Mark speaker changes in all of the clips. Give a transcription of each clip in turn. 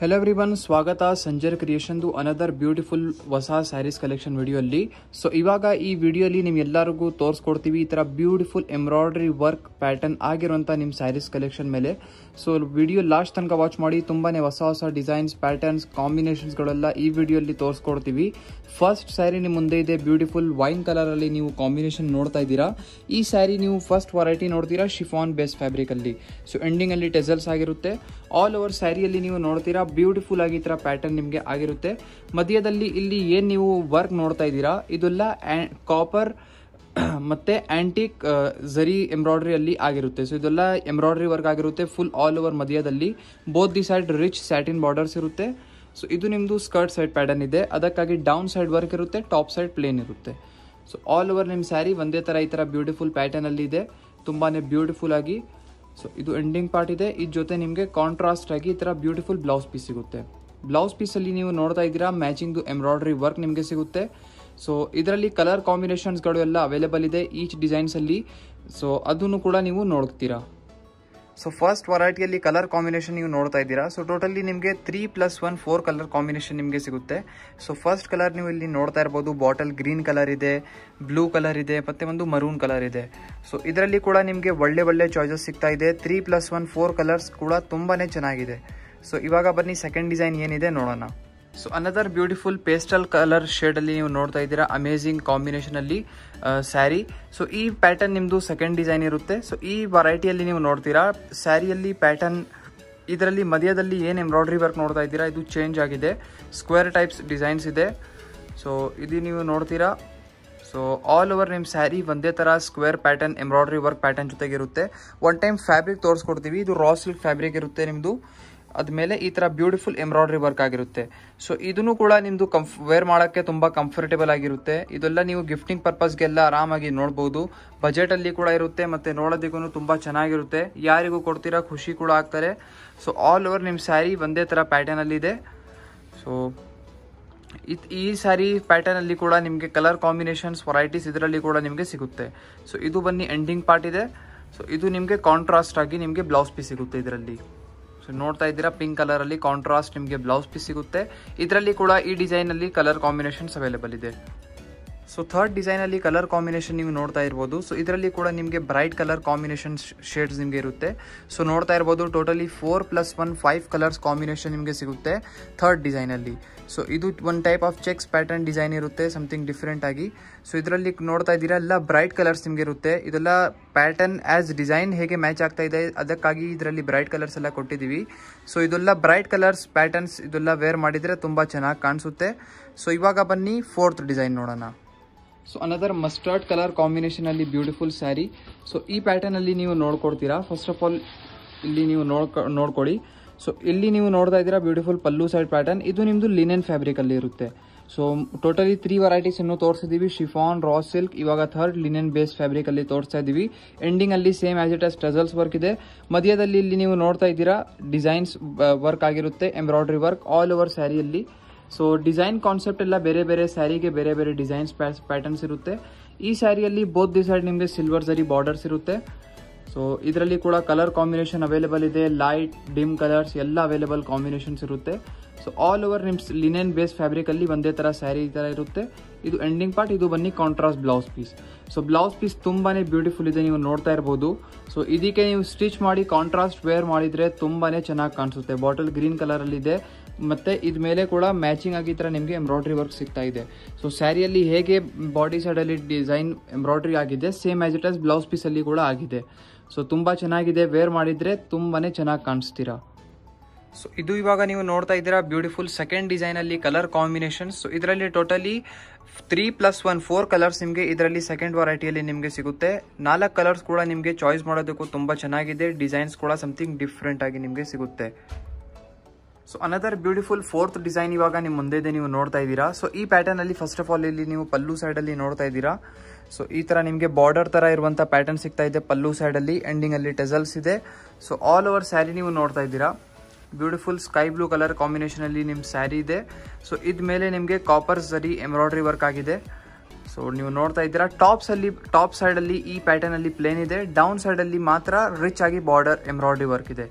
Speaker 1: hello every one ಸ್ವಾಗತ ಸಂಜರ್ ಕ್ರಿಯೇಷನ್ದು another beautiful ಹೊಸ saris collection ವಿಡಿಯೋಲ್ಲಿ so ಇವಾಗ ಈ ವಿಡಿಯೋಲಿ ನಿಮ್ಗೆಲ್ಲರಿಗೂ ತೋರಿಸ್ಕೊಡ್ತೀವಿ ಈ ಥರ ಬ್ಯೂಟಿಫುಲ್ ಎಂಬ್ರಾಯ್ಡ್ರಿ ವರ್ಕ್ ಪ್ಯಾಟರ್ನ್ ಆಗಿರುವಂಥ ನಿಮ್ಮ ಸ್ಯಾರೀಸ್ ಕಲೆಕ್ಷನ್ ಮೇಲೆ ಸೊ ವಿಡಿಯೋ ಲಾಸ್ಟ್ ತನಕ ವಾಚ್ ಮಾಡಿ ತುಂಬಾ ಹೊಸ ಹೊಸ ಡಿಸೈನ್ಸ್ ಪ್ಯಾಟರ್ನ್ಸ್ ಕಾಂಬಿನೇಷನ್ಸ್ಗಳೆಲ್ಲ ಈ ವಿಡಿಯೋಲಿ ತೋರಿಸ್ಕೊಡ್ತೀವಿ ಫಸ್ಟ್ ಸ್ಯಾರಿ ನಿಮ್ಮ ಮುಂದೆ ಇದೆ ಬ್ಯೂಟಿಫುಲ್ ವೈನ್ ಕಲರಲ್ಲಿ ನೀವು ಕಾಂಬಿನೇಷನ್ ನೋಡ್ತಾ ಇದ್ದೀರಾ ಈ ಸ್ಯಾರಿ ನೀವು ಫಸ್ಟ್ ವೆರೈಟಿ ನೋಡ್ತೀರಾ ಶಿಫಾನ್ ಬೇಸ್ ಫ್ಯಾಬ್ರಿಕಲ್ಲಿ ಸೊ ಎಂಡಿಂಗಲ್ಲಿ ಟೆಸಲ್ಸ್ ಆಗಿರುತ್ತೆ ಆಲ್ ಓವರ್ ಸ್ಯಾರಿಯಲ್ಲಿ ನೀವು ನೋಡ್ತೀರಾ ಬ್ಯೂಟಿಫುಲ್ ಆಗಿ ಈ ಥರ ಪ್ಯಾಟರ್ನ್ ನಿಮಗೆ ಆಗಿರುತ್ತೆ ಮಧ್ಯದಲ್ಲಿ ಇಲ್ಲಿ ಏನು ನೀವು ವರ್ಕ್ ನೋಡ್ತಾ ಇದ್ದೀರಾ ಇದೆಲ್ಲ ಕಾಪರ್ ಮತ್ತೆ ಆಂಟಿಕ್ ಝರಿ ಎಂಬ್ರಾಯ್ಡ್ರಿಯಲ್ಲಿ ಆಗಿರುತ್ತೆ ಸೊ ಇದೆಲ್ಲ ಎಂಬ್ರಾಯ್ಡ್ರಿ ವರ್ಕ್ ಆಗಿರುತ್ತೆ ಫುಲ್ ಆಲ್ ಓವರ್ ಮಧ್ಯದಲ್ಲಿ both the side rich satin borders ಇರುತ್ತೆ ಸೊ ಇದು ನಿಮ್ಮದು ಸ್ಕರ್ಟ್ ಸೈಡ್ ಪ್ಯಾಟರ್ನ್ ಇದೆ ಅದಕ್ಕಾಗಿ ಡೌನ್ ಸೈಡ್ ವರ್ಕ್ ಇರುತ್ತೆ ಟಾಪ್ ಸೈಡ್ ಪ್ಲೇನ್ ಇರುತ್ತೆ ಸೊ ಆಲ್ ಓವರ್ ನಿಮ್ಮ ಸ್ಯಾರಿ ಒಂದೇ ಥರ ಈ ಥರ ಬ್ಯೂಟಿಫುಲ್ ಪ್ಯಾಟರ್ನಲ್ಲಿ ಇದೆ ತುಂಬಾ ಬ್ಯೂಟಿಫುಲ್ ಆಗಿ ಸೊ ಇದು ಎಂಡಿಂಗ್ ಪಾರ್ಟ್ ಇದೆ ಇದ್ರ ಜೊತೆ ನಿಮಗೆ ಕಾಂಟ್ರಾಸ್ಟ್ ಆಗಿ ಈ ಥರ ಬ್ಯೂಟಿಫುಲ್ ಬ್ಲೌಸ್ ಪೀಸ್ ಸಿಗುತ್ತೆ ಬ್ಲೌಸ್ ಪೀಸಲ್ಲಿ ನೀವು ನೋಡ್ತಾ ಇದ್ದೀರಾ ಮ್ಯಾಚಿಂಗ್ದು ಎಂಬ್ರಾಯ್ಡ್ರಿ ವರ್ಕ್ ನಿಮಗೆ ಸಿಗುತ್ತೆ ಸೊ ಇದರಲ್ಲಿ ಕಲರ್ ಕಾಂಬಿನೇಷನ್ಸ್ಗಳು ಎಲ್ಲ ಅವೈಲೇಬಲ್ ಇದೆ ಈಚ್ ಡಿಸೈನ್ಸಲ್ಲಿ ಸೊ ಅದನ್ನು ಕೂಡ ನೀವು ನೋಡ್ತೀರಾ ಸೊ ಫಸ್ಟ್ ವೆರೈಟಿಯಲ್ಲಿ ಕಲರ್ ಕಾಂಬಿನೇಷನ್ ನೀವು ನೋಡ್ತಾ ಇದ್ದೀರಾ ಸೊ ಟೋಟಲಿ ನಿಮಗೆ three plus one four colour combination ನಿಮಗೆ ಸಿಗುತ್ತೆ ಸೊ ಫಸ್ಟ್ ಕಲರ್ ನೀವು ಇಲ್ಲಿ ನೋಡ್ತಾ ಇರ್ಬೋದು ಬಾಟಲ್ ಗ್ರೀನ್ ಕಲರ್ ಇದೆ ಬ್ಲೂ ಕಲರ್ ಇದೆ ಮತ್ತು ಒಂದು ಮರೂನ್ ಕಲರ್ ಇದೆ ಸೊ ಇದರಲ್ಲಿ ಕೂಡ ನಿಮಗೆ ಒಳ್ಳೆ ಒಳ್ಳೆ ಚಾಯ್ಸಸ್ ಸಿಗ್ತಾ ಇದೆ three plus one four colours ಕೂಡ ತುಂಬಾ ಚೆನ್ನಾಗಿದೆ ಸೊ ಇವಾಗ ಬನ್ನಿ ಸೆಕೆಂಡ್ ಡಿಸೈನ್ ಏನಿದೆ ನೋಡೋಣ so another beautiful pastel colour ಶೇಡಲ್ಲಿ ನೀವು ನೋಡ್ತಾ ಇದ್ದೀರಾ ಅಮೇಝಿಂಗ್ ಕಾಂಬಿನೇಷನಲ್ಲಿ ಸ್ಯಾರಿ ಸೊ ಈ ಪ್ಯಾಟರ್ನ್ ನಿಮ್ಮದು ಸೆಕೆಂಡ್ ಡಿಸೈನ್ ಇರುತ್ತೆ ಸೊ ಈ ವೆರೈಟಿಯಲ್ಲಿ ನೀವು ನೋಡ್ತೀರಾ ಸ್ಯಾರಿಯಲ್ಲಿ ಪ್ಯಾಟರ್ನ್ ಇದರಲ್ಲಿ ಮಧ್ಯದಲ್ಲಿ ಏನು ಎಂಬ್ರಾಯ್ಡ್ರಿ ವರ್ಕ್ ನೋಡ್ತಾ ಇದ್ದೀರಾ ಇದು ಚೇಂಜ್ ಆಗಿದೆ ಸ್ಕ್ವೇರ್ ಟೈಪ್ಸ್ ಡಿಸೈನ್ಸ್ ಇದೆ ಸೊ ಇದು ನೀವು ನೋಡ್ತೀರಾ ಸೊ ಆಲ್ ಓವರ್ ನಿಮ್ಮ ಸ್ಯಾರಿ ಒಂದೇ ಥರ square pattern embroidery work pattern ಜೊತೆಗಿರುತ್ತೆ ಒನ್ ಟೈಮ್ ಫ್ಯಾಬ್ರಿಕ್ ತೋರಿಸ್ಕೊಡ್ತೀವಿ ಇದು ರಾ ಸಿಲ್ಕ್ ಫ್ಯಾಬ್ರಿಕ್ ಇರುತ್ತೆ ನಿಮ್ಮದು ಅದ್ಮೇಲೆ ಈ ಥರ ಬ್ಯೂಟಿಫುಲ್ ಎಂಬ್ರಾಯ್ಡ್ರಿ ವರ್ಕ್ ಆಗಿರುತ್ತೆ ಸೊ ಇದನ್ನು ಕೂಡ ನಿಮ್ಮದು ಕಂಫ್ ವೇರ್ ಮಾಡೋಕ್ಕೆ ತುಂಬ ಕಂಫರ್ಟೇಬಲ್ ಆಗಿರುತ್ತೆ ಇದೆಲ್ಲ ನೀವು ಗಿಫ್ಟಿಂಗ್ ಪರ್ಪಸ್ಗೆಲ್ಲ ಆರಾಮಾಗಿ ನೋಡ್ಬೋದು ಬಜೆಟಲ್ಲಿ ಕೂಡ ಇರುತ್ತೆ ಮತ್ತು ನೋಡೋದಕ್ಕೂ ತುಂಬ ಚೆನ್ನಾಗಿರುತ್ತೆ ಯಾರಿಗೂ ಕೊಡ್ತೀರಾ ಖುಷಿ ಕೂಡ ಆಗ್ತಾರೆ ಸೊ ಆಲ್ ಓವರ್ ನಿಮ್ಮ ಸ್ಯಾರಿ ಒಂದೇ ಥರ ಪ್ಯಾಟರ್ನಲ್ಲಿದೆ ಸೊ ಇತ್ ಈ ಸ್ಯಾರಿ ಪ್ಯಾಟರ್ನಲ್ಲಿ ಕೂಡ ನಿಮಗೆ ಕಲರ್ ಕಾಂಬಿನೇಷನ್ಸ್ ವೆರೈಟೀಸ್ ಇದರಲ್ಲಿ ಕೂಡ ನಿಮಗೆ ಸಿಗುತ್ತೆ ಸೊ ಇದು ಬನ್ನಿ ಎಂಡಿಂಗ್ ಪಾರ್ಟ್ ಇದೆ ಸೊ ಇದು ನಿಮಗೆ ಕಾಂಟ್ರಾಸ್ಟ್ ಆಗಿ ನಿಮಗೆ ಬ್ಲೌಸ್ ಪೀಸ್ ಸಿಗುತ್ತೆ ಇದರಲ್ಲಿ ಸೊ ನೋಡ್ತಾ ಇದ್ದೀರಾ ಪಿಂಕ್ ಕಲರಲ್ಲಿ ಕಾಂಟ್ರಾಸ್ಟ್ ನಿಮಗೆ ಬ್ಲೌಸ್ ಪೀಸ್ ಸಿಗುತ್ತೆ ಇದರಲ್ಲಿ ಕೂಡ ಈ ಡಿಸೈನಲ್ಲಿ ಕಲರ್ ಕಾಂಬಿನೇಷನ್ಸ್ ಅವೈಲೇಬಲ್ ಇದೆ ಸೊ ಥರ್ಡ್ ಡಿಸೈನಲ್ಲಿ ಕಲರ್ ಕಾಂಬಿನೇಷನ್ ನೀವು ನೋಡ್ತಾ ಇರ್ಬೋದು ಸೊ ಇದರಲ್ಲಿ ಕೂಡ ನಿಮಗೆ ಬ್ರೈಟ್ ಕಲರ್ ಕಾಂಬಿನೇಷನ್ ಶೇಡ್ಸ್ ನಿಮಗೆ ಇರುತ್ತೆ ಸೊ ನೋಡ್ತಾ ಇರ್ಬೋದು totally four plus one five colours combination ನಿಮಗೆ ಸಿಗುತ್ತೆ ಥರ್ಡ್ ಡಿಸೈನಲ್ಲಿ ಸೊ ಇದು ಒಂದು type of checks pattern design ಇರುತ್ತೆ ಸಮಥಿಂಗ್ ಡಿಫ್ರೆಂಟ್ ಆಗಿ ಸೊ ಇದರಲ್ಲಿ ನೋಡ್ತಾ ಇದ್ದೀರಾ ಎಲ್ಲ ಬ್ರೈಟ್ ಕಲರ್ಸ್ ನಿಮಗೆ ಇರುತ್ತೆ ಇದೆಲ್ಲ ಪ್ಯಾಟರ್ನ್ ಆ್ಯಸ್ ಡಿಸೈನ್ ಹೇಗೆ ಮ್ಯಾಚ್ ಆಗ್ತಾ ಇದೆ ಅದಕ್ಕಾಗಿ ಇದರಲ್ಲಿ ಬ್ರೈಟ್ ಕಲರ್ಸ್ ಎಲ್ಲ ಕೊಟ್ಟಿದ್ದೀವಿ ಸೊ ಇದೆಲ್ಲ ಬ್ರೈಟ್ ಕಲರ್ಸ್ ಪ್ಯಾಟರ್ನ್ಸ್ ಇದೆಲ್ಲ ವೇರ್ ಮಾಡಿದರೆ ತುಂಬ ಚೆನ್ನಾಗಿ ಕಾಣಿಸುತ್ತೆ ಸೊ ಇವಾಗ ಬನ್ನಿ ಫೋರ್ತ್ ಡಿಸೈನ್ ನೋಡೋಣ ಸೊ ಅನದರ್ ಮಸ್ಟರ್ಡ್ ಕಲರ್ ಕಾಂಬಿನೇಷನಲ್ಲಿ ಬ್ಯೂಟಿಫುಲ್ ಸ್ಯಾರಿ ಸೊ ಈ ಪ್ಯಾಟರ್ನಲ್ಲಿ ನೀವು ನೋಡ್ಕೊಡ್ತೀರಾ ಫಸ್ಟ್ ಆಫ್ ಆಲ್ ಇಲ್ಲಿ ನೀವು ನೋಡ್ಕೊ ನೋಡ್ಕೊಳ್ಳಿ ಸೊ ಇಲ್ಲಿ ನೀವು ನೋಡ್ತಾ ಇದ್ದೀರಾ ಬ್ಯೂಟಿಫುಲ್ ಪಲ್ಲು ಸೈಡ್ ಪ್ಯಾಟರ್ನ್ ಇದು ನಿಮ್ಮದು ಲಿನೆನ್ ಫ್ಯಾಬ್ರಿಕಲ್ಲಿ ಇರುತ್ತೆ ಸೊ ಟೋಟಲಿ ತ್ರೀ ವೆರೈಟೀಸ್ ಇನ್ನೂ ತೋರಿಸಿದ್ದೀವಿ ಶಿಫಾನ್ ರಾ ಸಿಲ್ಕ್ ಇವಾಗ ಥರ್ಡ್ ಲಿನೆನ್ ಬೇಸ್ ಫ್ಯಾಬ್ರಿಕಲ್ಲಿ ತೋರಿಸ್ತಾ ಇದ್ದೀವಿ ಎಂಡಿಂಗಲ್ಲಿ same as it as tassels work ಇದೆ ಮಧ್ಯದಲ್ಲಿ ಇಲ್ಲಿ ನೀವು ನೋಡ್ತಾ ಇದ್ದೀರಾ ಡಿಸೈನ್ಸ್ ವರ್ಕ್ ಆಗಿರುತ್ತೆ ಎಂಬ್ರಾಯ್ಡ್ರಿ ವರ್ಕ್ ಆಲ್ ಓವರ್ ಸ್ಯಾರಿಯಲ್ಲಿ ಸೊ ಡಿಸೈನ್ ಕಾನ್ಸೆಪ್ಟ್ ಎಲ್ಲ ಬೇರೆ ಬೇರೆ ಸ್ಯಾರಿಗೆ ಬೇರೆ ಬೇರೆ ಡಿಸೈನ್ಸ್ ಪ್ಯಾಟರ್ನ್ಸ್ ಇರುತ್ತೆ ಈ ಸ್ಯಾರಿಯಲ್ಲಿ ಬೋತ್ ದಿ ಸೈಡ್ ನಿಮಗೆ ಸಿಲ್ವರ್ ಜರಿ ಬಾರ್ಡರ್ಸ್ ಇರುತ್ತೆ ಸೊ ಇದರಲ್ಲಿ ಕೂಡ ಕಲರ್ ಕಾಂಬಿನೇಷನ್ ಅವೈಲೇಬಲ್ ಇದೆ ಲೈಟ್ ಡಿಮ್ ಕಲರ್ಸ್ ಎಲ್ಲ ಅವೈಲೇಬಲ್ ಕಾಂಬಿನೇಷನ್ಸ್ ಇರುತ್ತೆ ಸೊ ಆಲ್ ಓವರ್ ನಿಮ್ಮ ಲಿನೆನ್ ಬೇಸ್ ಫ್ಯಾಬ್ರಿಕಲ್ಲಿ ಒಂದೇ ಥರ ಸ್ಯಾರಿ ಈ ಥರ ಇರುತ್ತೆ ಇದು ಎಂಡಿಂಗ್ ಪಾರ್ಟ್ ಇದು ಬನ್ನಿ contrast blouse piece so blouse piece ತುಂಬಾ ಬ್ಯೂಟಿಫುಲ್ ಇದೆ ನೀವು ನೋಡ್ತಾ ಇರ್ಬೋದು ಸೊ ಇದಕ್ಕೆ ನೀವು ಸ್ಟಿಚ್ ಮಾಡಿ ಕಾಂಟ್ರಾಸ್ಟ್ ವೇರ್ ಮಾಡಿದರೆ ತುಂಬಾ ಚೆನ್ನಾಗಿ ಕಾಣಿಸುತ್ತೆ ಬಾಟಲ್ ಗ್ರೀನ್ ಕಲರಲ್ಲಿದೆ ಮತ್ತು ಇದ ಮೇಲೆ ಕೂಡ ಮ್ಯಾಚಿಂಗ್ ಆಗಿ ಥರ ನಿಮಗೆ ಎಂಬ್ರಾಯ್ಡ್ರಿ ವರ್ಕ್ ಸಿಗ್ತಾ ಇದೆ ಸೊ ಸ್ಯಾರಿಯಲ್ಲಿ ಹೇಗೆ ಬಾಡಿ ಸೈಡಲ್ಲಿ ಡಿಸೈನ್ ಎಂಬ್ರಾಯ್ಡ್ರಿ ಆಗಿದೆ same as it as blouse ಪೀಸಲ್ಲಿ ಕೂಡ ಆಗಿದೆ ಸೊ ತುಂಬ ಚೆನ್ನಾಗಿದೆ ವೇರ್ ಮಾಡಿದರೆ ತುಂಬಾ ಚೆನ್ನಾಗಿ ಕಾಣಿಸ್ತೀರಾ ಸೊ ಇದು ಇವಾಗ ನೀವು ನೋಡ್ತಾ ಇದ್ದೀರಾ ಬ್ಯೂಟಿಫುಲ್ ಸೆಕೆಂಡ್ ಡಿಸೈನಲ್ಲಿ ಕಲರ್ ಕಾಂಬಿನೇಷನ್ ಸೊ ಇದರಲ್ಲಿ totally three plus one four colours ನಿಮಗೆ ಇದರಲ್ಲಿ ಸೆಕೆಂಡ್ ವೆರೈಟಿಯಲ್ಲಿ ನಿಮಗೆ ಸಿಗುತ್ತೆ ನಾಲ್ಕು ಕಲರ್ಸ್ ಕೂಡ ನಿಮಗೆ ಚಾಯ್ಸ್ ಮಾಡೋದಕ್ಕೂ ತುಂಬ ಚೆನ್ನಾಗಿದೆ ಡಿಸೈನ್ಸ್ ಕೂಡ ಸಮಥಿಂಗ್ ಡಿಫ್ರೆಂಟ್ ಆಗಿ ನಿಮಗೆ ಸಿಗುತ್ತೆ so another beautiful fourth design ಇವಾಗ ನಿಮ್ಮ ಮುಂದೆ ಇದೆ ನೀವು ನೋಡ್ತಾ ಇದ್ದೀರಾ ಸೊ ಈ ಪ್ಯಾಟರ್ನಲ್ಲಿ ಫಸ್ಟ್ ಆಫ್ ಆಲ್ ಇಲ್ಲಿ ನೀವು ಪಲ್ಲು ಸೈಡಲ್ಲಿ ನೋಡ್ತಾ ಇದ್ದೀರಾ ಸೊ ಈ ಥರ ನಿಮಗೆ ಬಾರ್ಡರ್ ಥರ ಇರುವಂಥ ಪ್ಯಾಟರ್ನ್ ಸಿಗ್ತಾ ಇದೆ ಪಲ್ಲು ಸೈಡಲ್ಲಿ ಎಂಡಿಂಗಲ್ಲಿ ಟೆಸಲ್ಸ್ ಇದೆ ಸೊ ಆಲ್ ಓವರ್ ಸ್ಯಾರಿ ನೀವು ನೋಡ್ತಾ ಇದ್ದೀರಾ ಬ್ಯೂಟಿಫುಲ್ ಸ್ಕೈ ಬ್ಲೂ ಕಲರ್ ಕಾಂಬಿನೇಷನಲ್ಲಿ ನಿಮ್ಮ ಸ್ಯಾರಿ ಇದೆ ಸೊ ಇದ ಮೇಲೆ ನಿಮಗೆ ಕಾಪರ್ ಸರಿ ಎಂಬ್ರಾಯ್ಡ್ರಿ ವರ್ಕ್ ಆಗಿದೆ ಸೊ ನೀವು ನೋಡ್ತಾ ಇದ್ದೀರಾ ಟಾಪ್ಸಲ್ಲಿ ಟಾಪ್ ಸೈಡಲ್ಲಿ ಈ ಪ್ಯಾಟರ್ನಲ್ಲಿ ಪ್ಲೇನ್ ಇದೆ ಡೌನ್ ಸೈಡಲ್ಲಿ ಮಾತ್ರ ರಿಚ್ ಆಗಿ ಬಾರ್ಡರ್ ಎಂಬ್ರಾಯ್ಡ್ರಿ ವರ್ಕ್ ಇದೆ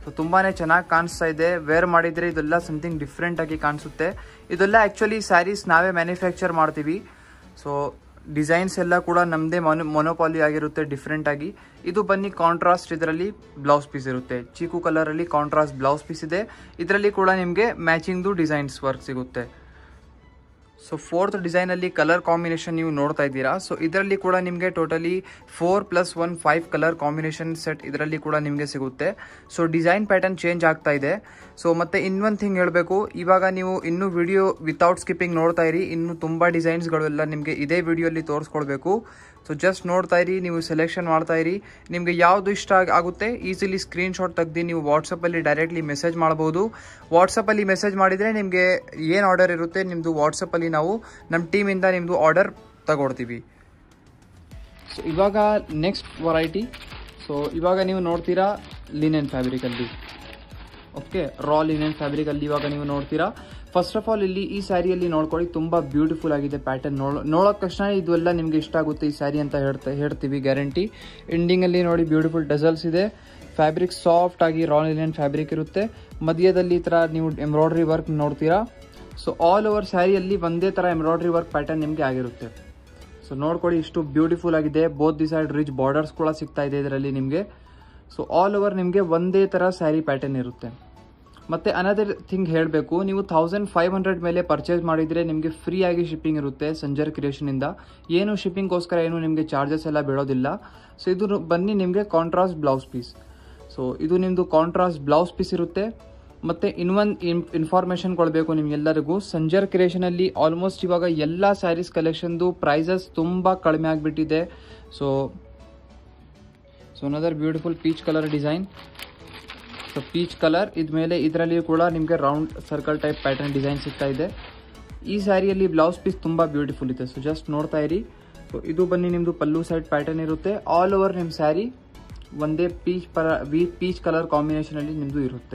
Speaker 1: ಸೊ ತುಂಬಾ ಚೆನ್ನಾಗಿ ಕಾಣಿಸ್ತಾ ಇದೆ ವೇರ್ ಮಾಡಿದರೆ ಇದೆಲ್ಲ ಸಮಥಿಂಗ್ ಡಿಫ್ರೆಂಟ್ ಆಗಿ ಕಾಣಿಸುತ್ತೆ ಇದೆಲ್ಲ ಆ್ಯಕ್ಚುಲಿ ಸ್ಯಾರೀಸ್ ನಾವೇ ಮ್ಯಾನುಫ್ಯಾಕ್ಚರ್ ಮಾಡ್ತೀವಿ ಸೊ ಡಿಸೈನ್ಸ್ ಎಲ್ಲ ಕೂಡ ನಮ್ಮದೇ ಮೊನೊ ಮೊನೋಪಾಲಿ ಆಗಿರುತ್ತೆ ಡಿಫ್ರೆಂಟ್ ಆಗಿ ಇದು ಬನ್ನಿ ಕಾಂಟ್ರಾಸ್ಟ್ ಇದರಲ್ಲಿ ಬ್ಲೌಸ್ ಪೀಸ್ ಇರುತ್ತೆ ಚೀಕು ಕಲರಲ್ಲಿ ಕಾಂಟ್ರಾಸ್ಟ್ ಬ್ಲೌಸ್ ಪೀಸ್ ಇದೆ ಇದರಲ್ಲಿ ಕೂಡ ನಿಮಗೆ ಮ್ಯಾಚಿಂಗ್ದು ಡಿಸೈನ್ಸ್ ವರ್ಕ್ ಸಿಗುತ್ತೆ ಸೊ ಫೋರ್ತ್ ಡಿಸೈನಲ್ಲಿ ಕಲರ್ ಕಾಂಬಿನೇಷನ್ ನೀವು ನೋಡ್ತಾ ಇದ್ದೀರಾ ಸೊ ಇದರಲ್ಲಿ ಕೂಡ ನಿಮಗೆ totally four plus one five colour combination set ಇದರಲ್ಲಿ ಕೂಡ ನಿಮಗೆ ಸಿಗುತ್ತೆ ಸೊ ಡಿಸೈನ್ ಪ್ಯಾಟರ್ನ್ ಚೇಂಜ್ ಆಗ್ತಾ ಇದೆ ಸೊ ಮತ್ತೆ ಇನ್ನೊಂದು ಥಿಂಗ್ ಹೇಳಬೇಕು ಇವಾಗ ನೀವು ಇನ್ನೂ ವಿಡಿಯೋ ವಿತೌಟ್ ಸ್ಕಿಪ್ಪಿಂಗ್ ನೋಡ್ತಾ ಇರಿ ಇನ್ನು ತುಂಬ ಡಿಸೈನ್ಸ್ಗಳು ಎಲ್ಲ ನಿಮಗೆ ಇದೇ ವಿಡಿಯೋಲಿ ತೋರಿಸ್ಕೊಡ್ಬೇಕು ಸೊ ಜಸ್ಟ್ ನೋಡ್ತಾ ಇರಿ ನೀವು ಸೆಲೆಕ್ಷನ್ ಮಾಡ್ತಾ ಇರಿ ನಿಮಗೆ ಯಾವುದು ಇಷ್ಟ ಆಗ್- ಆಗುತ್ತೆ ಈಸಿಲಿ ಸ್ಕ್ರೀನ್ಶಾಟ್ ತೆಗ್ದು ನೀವು ವಾಟ್ಸಪ್ಪಲ್ಲಿ ಡೈರೆಕ್ಟ್ಲಿ ಮೆಸೇಜ್ ಮಾಡ್ಬೋದು ವಾಟ್ಸಪ್ಪಲ್ಲಿ ಮೆಸೇಜ್ ಮಾಡಿದರೆ ನಿಮಗೆ ಏನು ಆರ್ಡರ್ ಇರುತ್ತೆ ನಿಮ್ಮದು ವಾಟ್ಸಪ್ಪಲ್ಲಿ ನಾವು ನಮ್ಮ ಟೀಮಿಂದ ನಿಮ್ಮದು ಆರ್ಡರ್ ತಗೊಡ್ತೀವಿ ಸೊ ಇವಾಗ ನೆಕ್ಸ್ಟ್ ವೆರೈಟಿ ಸೊ ಇವಾಗ ನೀವು ನೋಡ್ತೀರಾ ಲಿನೆನ್ ಫ್ಯಾಬ್ರಿಕಲ್ಲಿ ಓಕೆ ರಾ ಲಿನೆನ್ ಫ್ಯಾಬ್ರಿಕಲ್ಲಿ ಇವಾಗ ನೀವು ನೋಡ್ತೀರಾ ಫಸ್ಟ್ ಆಫ್ ಆಲ್ ಇಲ್ಲಿ ಈ ಸ್ಯಾರಿಯಲ್ಲಿ ನೋಡ್ಕೊಳ್ಳಿ ತುಂಬ ಬ್ಯೂಟಿಫುಲ್ ಆಗಿದೆ ಪ್ಯಾಟರ್ನ್ ನೋಡೋ ನೋಡೋಕೆ ತಕ್ಷಣ ಇದೆಲ್ಲ ನಿಮಗೆ ಇಷ್ಟ ಆಗುತ್ತೆ ಈ ಸ್ಯಾರಿ ಅಂತ ಹೇಳ್ತಾ ಹೇಳ್ತೀವಿ ಗ್ಯಾರಂಟಿ ಎಂಡಿಂಗಲ್ಲಿ ನೋಡಿ ಬ್ಯೂಟಿಫುಲ್ ಡಸಲ್ಸ್ ಇದೆ ಫ್ಯಾಬ್ರಿಕ್ ಸಾಫ್ಟ್ ಆಗಿ ರಾ ಲಿನೆನ್ ಫ್ಯಾಬ್ರಿಕ್ ಇರುತ್ತೆ ಮಧ್ಯದಲ್ಲಿ ಈ ಥರ ನೀವು ಎಂಬ್ರಾಯ್ಡ್ರಿ ವರ್ಕ್ ನೋಡ್ತೀರಾ ಸೊ ಆಲ್ ಓವರ್ ಸ್ಯಾರಿಯಲ್ಲಿ ಒಂದೇ ಥರ ಎಂಬ್ರಾಯ್ಡ್ರಿ ವರ್ಕ್ ಪ್ಯಾಟರ್ನ್ ನಿಮಗೆ ಆಗಿರುತ್ತೆ ಸೊ ನೋಡ್ಕೊಳ್ಳಿ ಇಷ್ಟು ಬ್ಯೂಟಿಫುಲ್ ಆಗಿದೆ both the side rich borders ಕೂಡ ಸಿಗ್ತಾ ಇದೆ ಇದರಲ್ಲಿ ನಿಮಗೆ ಸೊ ಆಲ್ ಓವರ್ ನಿಮಗೆ ಒಂದೇ ಥರ ಸ್ಯಾರಿ ಪ್ಯಾಟರ್ನ್ ಇರುತ್ತೆ ಮತ್ತು ಅನದರ್ ಥಿಂಗ್ ಹೇಳಬೇಕು ನೀವು ತೌಸಂಡ್ ಫೈವ್ ಹಂಡ್ರೆಡ್ ಮೇಲೆ ಪರ್ಚೇಸ್ ಮಾಡಿದರೆ ನಿಮಗೆ ಫ್ರೀ ಆಗಿ ಶಿಪ್ಪಿಂಗ್ ಇರುತ್ತೆ ಸಂಜರ್ ಕ್ರಿಯೇಷನಿಂದ ಏನು ಶಿಪ್ಪಿಂಗ್ಗೋಸ್ಕರ ಏನು ನಿಮಗೆ ಚಾರ್ಜಸ್ ಎಲ್ಲ ಬೀಳೋದಿಲ್ಲ ಸೊ ಇದು ರು- ಬನ್ನಿ ನಿಮಗೆ ಕಾಂಟ್ರಾಸ್ಟ್ ಬ್ಲೌಸ್ ಪೀಸ್ ಸೊ ಇದು ನಿಮ್ಮದು ಕಾಂಟ್ರಾಸ್ಟ್ ಬ್ಲೌಸ್ ಪೀಸ್ ಇರುತ್ತೆ ಮತ್ತು ಇನ್ನೊಂದು ಇನ್ಫಾರ್ಮೇಷನ್ ಕೊಡಬೇಕು ನಿಮಗೆಲ್ಲರಿಗೂ ಸಂಜರ್ ಕ್ರಿಯೇಷನಲ್ಲಿ ಆಲ್ಮೋಸ್ಟ್ ಇವಾಗ ಎಲ್ಲ ಸ್ಯಾರೀಸ್ ಕಲೆಕ್ಷನ್ದು ಪ್ರೈಸಸ್ ತುಂಬ ಕಡಿಮೆ ಆಗಿಬಿಟ್ಟಿದೆ so so another beautiful peach colour design so peach colour ಇದ್ಮೇಲೆ ಇದರಲ್ಲಿ ಕೂಡ ನಿಮಗೆ round circle type pattern design ಸಿಗ್ತಾ ಇದೆ ಈ ಸ್ಯಾರಿಯಲ್ಲಿ ಬ್ಲೌಸ್ ಪೀಸ್ ತುಂಬ ಬ್ಯೂಟಿಫುಲ್ ಇದೆ ಸೊ ಜಸ್ಟ್ ನೋಡ್ತಾ ಇರಿ ಸೊ ಇದು ಬನ್ನಿ ನಿಮ್ಮದು ಪಲ್ಲು ಸೈಡ್ ಪ್ಯಾಟರ್ನ್ ಇರುತ್ತೆ ಆಲ್ ಓವರ್ ನಿಮ್ಮ ಸ್ಯಾರಿ ಒಂದೇ ಪೀಚ್ ಪರ ವಿ ಪೀಚ್ ಕಲರ್ ಕಾಂಬಿನೇಷನಲ್ಲಿ ನಿಮ್ಮದು ಇರುತ್ತೆ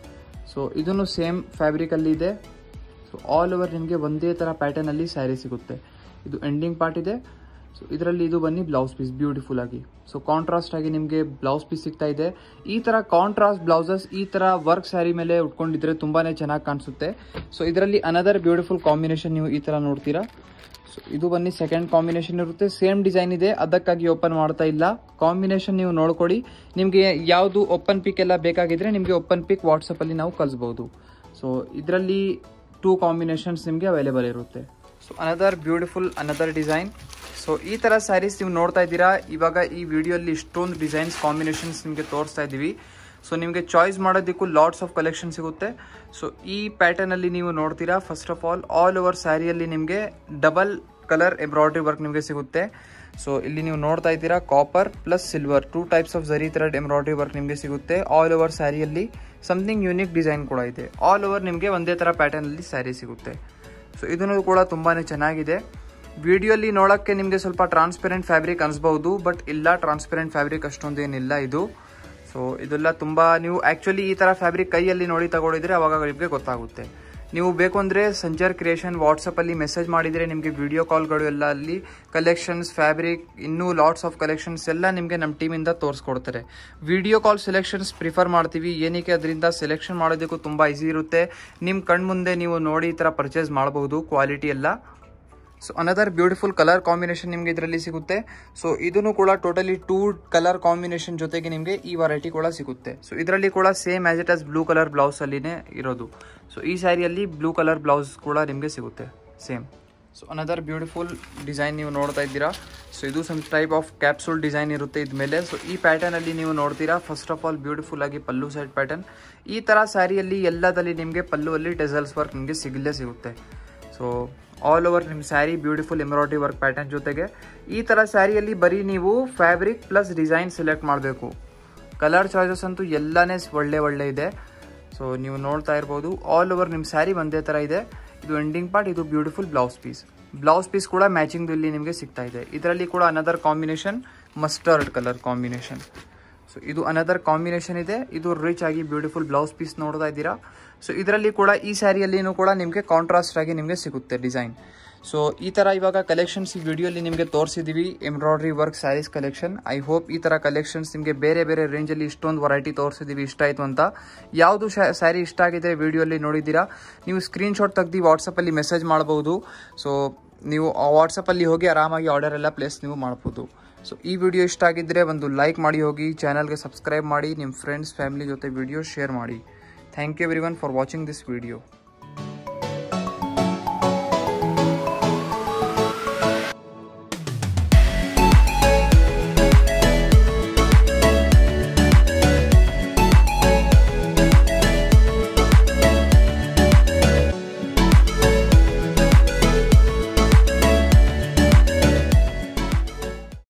Speaker 1: ಸೊ ಇದನ್ನು ಸೇಮ್ ಫ್ಯಾಬ್ರಿಕಲ್ಲಿ ಇದೆ ಸೊ ಆಲ್ ಓವರ್ ನಿಮಗೆ ಒಂದೇ ಥರ ಪ್ಯಾಟರ್ನಲ್ಲಿ ಸ್ಯಾರಿ ಸಿಗುತ್ತೆ ಇದು ಎಂಡಿಂಗ್ ಪಾರ್ಟ್ ಇದೆ ಸೊ ಇದರಲ್ಲಿ ಇದು ಬನ್ನಿ ಬ್ಲೌಸ್ ಪೀಸ್ ಬ್ಯೂಟಿಫುಲ್ ಆಗಿ ಸೊ ಕಾಂಟ್ರಾಸ್ಟ್ ಆಗಿ ನಿಮಗೆ ಬ್ಲೌಸ್ ಪೀಸ್ ಸಿಗ್ತಾ ಇದೆ ಈ ಥರ ಕಾಂಟ್ರಾಸ್ಟ್ ಬ್ಲೌಸಸ್ ಈ ಥರ ವರ್ಕ್ ಸ್ಯಾರಿ ಮೇಲೆ ಉಟ್ಕೊಂಡಿದ್ರೆ ತುಂಬಾ ಚೆನ್ನಾಗಿ ಕಾಣಿಸುತ್ತೆ ಸೊ ಇದರಲ್ಲಿ ಅನದರ್ ಬ್ಯೂಟಿಫುಲ್ ಕಾಂಬಿನೇಷನ್ ನೀವು ಈ ಥರ ನೋಡ್ತೀರಾ ಸೊ ಇದು ಬನ್ನಿ ಸೆಕೆಂಡ್ ಕಾಂಬಿನೇಷನ್ ಇರುತ್ತೆ ಸೇಮ್ ಡಿಸೈನ್ ಇದೆ ಅದಕ್ಕಾಗಿ ಓಪನ್ ಮಾಡ್ತಾ ಇಲ್ಲ ಕಾಂಬಿನೇಷನ್ ನೀವು ನೋಡ್ಕೊಡಿ ನಿಮಗೆ ಯಾವುದು ಓಪನ್ ಪಿಕ್ ಎಲ್ಲ ಬೇಕಾಗಿದ್ರೆ ನಿಮಗೆ ಓಪನ್ ಪಿಕ್ ವಾಟ್ಸಪ್ಪಲ್ಲಿ ನಾವು ಕಳಿಸ್ಬೋದು ಸೊ ಇದರಲ್ಲಿ ಟೂ ಕಾಂಬಿನೇಷನ್ಸ್ ನಿಮಗೆ ಅವೈಲೇಬಲ್ ಇರುತ್ತೆ so another beautiful another design so ಈ ಥರ ಸ್ಯಾರೀಸ್ ನೀವು ನೋಡ್ತಾ ಇದ್ದೀರಾ ಇವಾಗ ಈ ವಿಡಿಯೋಲಿ ಇಷ್ಟೊಂದು ಡಿಸೈನ್ಸ್ ಕಾಂಬಿನೇಷನ್ಸ್ ನಿಮಗೆ ತೋರಿಸ್ತಾ ಇದ್ದೀವಿ ಸೊ ನಿಮಗೆ ಚಾಯ್ಸ್ ಮಾಡೋದಕ್ಕೂ ಲಾಟ್ಸ್ ಆಫ್ ಕಲೆಕ್ಷನ್ ಸಿಗುತ್ತೆ ಸೊ ಈ ಪ್ಯಾಟರ್ನಲ್ಲಿ ನೀವು ನೋಡ್ತೀರಾ first of all all over ಸ್ಯಾರಿಯಲ್ಲಿ ನಿಮಗೆ ಡಬಲ್ ಕಲರ್ ಎಂಬ್ರಾಯ್ಡ್ರಿ ವರ್ಕ್ ನಿಮಗೆ ಸಿಗುತ್ತೆ ಸೊ ಇಲ್ಲಿ ನೀವು ನೋಡ್ತಾ ಇದ್ದೀರಾ copper plus silver two types of zari ಥರ ಎಂಬ್ರಾಯ್ಡ್ರಿ ವರ್ಕ್ ನಿಮಗೆ ಸಿಗುತ್ತೆ ಆಲ್ ಓವರ್ ಸ್ಯಾರಿಯಲ್ಲಿ ಸಮಥಿಂಗ್ ಯೂನಿಕ್ ಡಿಸೈನ್ ಕೂಡ ಇದೆ ಆಲ್ ಓವರ್ ನಿಮಗೆ ಒಂದೇ ಥರ ಪ್ಯಾಟರ್ನಲ್ಲಿ ಸ್ಯಾರಿ ಸಿಗುತ್ತೆ ಸೊ ಇದನ್ನು ಕೂಡ ತುಂಬಾ ಚೆನ್ನಾಗಿದೆ ವಿಡಿಯೋಲಿ ನೋಡೋಕ್ಕೆ ನಿಮಗೆ ಸ್ವಲ್ಪ ಟ್ರಾನ್ಸ್ಪೆರೆಂಟ್ ಫ್ಯಾಬ್ರಿಕ್ ಅನಿಸ್ಬಹುದು ಬಟ್ ಇಲ್ಲ ಟ್ರಾನ್ಸ್ಪೆರೆಂಟ್ ಫ್ಯಾಬ್ರಿಕ್ ಅಷ್ಟೊಂದು ಏನಿಲ್ಲ ಇದು ಸೊ ಇದೆಲ್ಲ ತುಂಬ ನೀವು ಆ್ಯಕ್ಚುಲಿ ಈ ಥರ ಫ್ಯಾಬ್ರಿಕ್ ಕೈಯಲ್ಲಿ ನೋಡಿ ತಗೊಂಡಿದ್ರೆ ಅವಾಗ ನಿಮಗೆ ಗೊತ್ತಾಗುತ್ತೆ ನೀವು ಬೇಕು ಅಂದರೆ ಸಂಜರ್ ಕ್ರಿಯೇಷನ್ ವಾಟ್ಸಪ್ಪಲ್ಲಿ ಮೆಸೇಜ್ ಮಾಡಿದರೆ ನಿಮಗೆ ವಿಡಿಯೋ ಕಾಲ್ಗಳು ಎಲ್ಲ ಅಲ್ಲಿ ಕಲೆಕ್ಷನ್ಸ್ ಫ್ಯಾಬ್ರಿಕ್ ಇನ್ನೂ ಲಾಟ್ಸ್ ಆಫ್ ಕಲೆಕ್ಷನ್ಸ್ ಎಲ್ಲ ನಿಮಗೆ ನಮ್ಮ ಟೀಮಿಂದ ತೋರಿಸ್ಕೊಡ್ತಾರೆ ವಿಡಿಯೋ ಕಾಲ್ ಸೆಲೆಕ್ಷನ್ಸ್ ಪ್ರಿಫರ್ ಮಾಡ್ತೀವಿ ಏನಕ್ಕೆ ಅದರಿಂದ ಸೆಲೆಕ್ಷನ್ ಮಾಡೋದಕ್ಕೂ ತುಂಬ ಈಸಿ ಇರುತ್ತೆ ನಿಮ್ಮ ಕಣ್ಮುಂದೆ ನೀವು ನೋಡಿ ಈ ಥರ ಪರ್ಚೇಸ್ ಮಾಡಬಹುದು ಕ್ವಾಲಿಟಿ ಎಲ್ಲ so another beautiful colour combination ನಿಮಗೆ ಇದರಲ್ಲಿ ಸಿಗುತ್ತೆ ಸೊ ಇದನ್ನು ಕೂಡ ಟೋಟಲಿ ಟೂ ಕಲರ್ ಕಾಂಬಿನೇಷನ್ ಜೊತೆಗೆ ನಿಮಗೆ ಈ ವೆರೈಟಿ ಕೂಡ ಸಿಗುತ್ತೆ ಸೊ ಇದರಲ್ಲಿ ಕೂಡ same as it as blue colour blouse ಅಲ್ಲಿನೇ ಇರೋದು ಸೊ ಈ ಸ್ಯಾರಿಯಲ್ಲಿ ಬ್ಲೂ ಕಲರ್ ಬ್ಲೌಸ್ ಕೂಡ ನಿಮಗೆ ಸಿಗುತ್ತೆ same so another beautiful design ನೀವು ನೋಡ್ತಾ ಇದ್ದೀರಾ ಸೊ ಇದು some type of capsule design ಇರುತ್ತೆ ಇದ್ಮೇಲೆ ಸೊ ಈ ಪ್ಯಾಟರ್ನಲ್ಲಿ ನೀವು ನೋಡ್ತೀರಾ ಫಸ್ಟ್ ಆಫ್ ಆಲ್ ಬ್ಯೂಟಿಫುಲ್ ಆಗಿ ಪಲ್ಲು ಸೈಡ್ ಪ್ಯಾಟರ್ನ್ ಈ ಥರ ಸ್ಯಾರಿಯಲ್ಲಿ ಎಲ್ಲದಲ್ಲಿ ನಿಮಗೆ ಪಲ್ಲುವಲ್ಲಿ ಡೆಸಲ್ಸ್ ವರ್ಕ್ ನಿಮಗೆ ಸಿಗಲೇ ಸಿಗುತ್ತೆ ಸೊ ಆಲ್ ಓವರ್ ನಿಮ್ಮ sari beautiful embroidery work pattern ಜೊತೆಗೆ ಈ ಥರ ಸ್ಯಾರಿಯಲ್ಲಿ ಬರೀ ನೀವು ಫ್ಯಾಬ್ರಿಕ್ ಪ್ಲಸ್ ಡಿಸೈನ್ ಸೆಲೆಕ್ಟ್ ಮಾಡಬೇಕು ಕಲರ್ ಚಾಯ್ಸಸ್ ಅಂತೂ ಎಲ್ಲನೇ ಒಳ್ಳೆ ಒಳ್ಳೆ ಇದೆ ಸೊ ನೀವು ನೋಡ್ತಾ ಇರ್ಬೋದು ಆಲ್ ಓವರ್ ನಿಮ್ಮ ಸ್ಯಾರಿ ಒಂದೇ ಥರ ಇದೆ ಇದು ಎಂಡಿಂಗ್ ಪಾರ್ಟ್ ಇದು beautiful blouse piece blouse piece ಕೂಡ ಮ್ಯಾಚಿಂಗ್ ಇಲ್ಲಿ ನಿಮಗೆ ಸಿಗ್ತಾ ಇದೆ ಇದರಲ್ಲಿ ಕೂಡ another combination mustard colour combination so ಇದು ಅನದರ್ ಕಾಂಬಿನೇಷನ್ ಇದೆ ಇದು ರಿಚ್ ಆಗಿ ಬ್ಯೂಟಿಫುಲ್ ಬ್ಲೌಸ್ ಪೀಸ್ ನೋಡ್ತಾ ಇದ್ದೀರಾ ಸೊ ಇದರಲ್ಲಿ ಕೂಡ ಈ ಸ್ಯಾರಿಯಲ್ಲಿನೂ ಕೂಡ ನಿಮಗೆ ಕಾಂಟ್ರಾಸ್ಟ್ ಆಗಿ ನಿಮಗೆ ಸಿಗುತ್ತೆ ಡಿಸೈನ್ ಸೊ ಈ ಥರ ಇವಾಗ ಕಲೆಕ್ಷನ್ಸ್ ಈ ವಿಡಿಯೋಲಿ ನಿಮಗೆ ತೋರಿಸಿದ್ದೀವಿ embroidery work saris collection I hope ಈ ಥರ ಕಲೆಕ್ಷನ್ಸ್ ನಿಮಗೆ ಬೇರೆ ಬೇರೆ ರೇಂಜಲ್ಲಿ ಇಷ್ಟೊಂದು ವೆರೈಟಿ ತೋರಿಸಿದ್ದೀವಿ ಇಷ್ಟ ಆಯಿತು ಅಂತ ಯಾವುದು ಸ್ಯಾರಿ ಇಷ್ಟ ಆಗಿದೆ ವಿಡಿಯೋಲಿ ನೋಡಿದ್ದೀರಾ ನೀವು ಸ್ಕ್ರೀನ್ಶಾಟ್ ತೆಗ್ದು ವಾಟ್ಸಪ್ಪಲ್ಲಿ ಮೆಸೇಜ್ ಮಾಡ್ಬೋದು ಸೊ ನೀವು ವಾಟ್ಸಪ್ಪಲ್ಲಿ ಹೋಗಿ ಆರಾಮಾಗಿ ಆರ್ಡರ್ ಎಲ್ಲ ಪ್ಲೇಸ್ ನೀವು ಮಾಡ್ಬೋದು ಸೊ ಈ ವಿಡಿಯೋ ಇಷ್ಟ ಆಗಿದ್ದರೆ ಒಂದು ಲೈಕ್ ಮಾಡಿ ಹೋಗಿ ಚಾನಲ್ಗೆ ಸಬ್ಸ್ಕ್ರೈಬ್ ಮಾಡಿ ನಿಮ್ಮ ಫ್ರೆಂಡ್ಸ್ ಫ್ಯಾಮಿಲಿ ಜೊತೆ ವಿಡಿಯೋ ಶೇರ್ ಮಾಡಿ thank you everyone for watching this video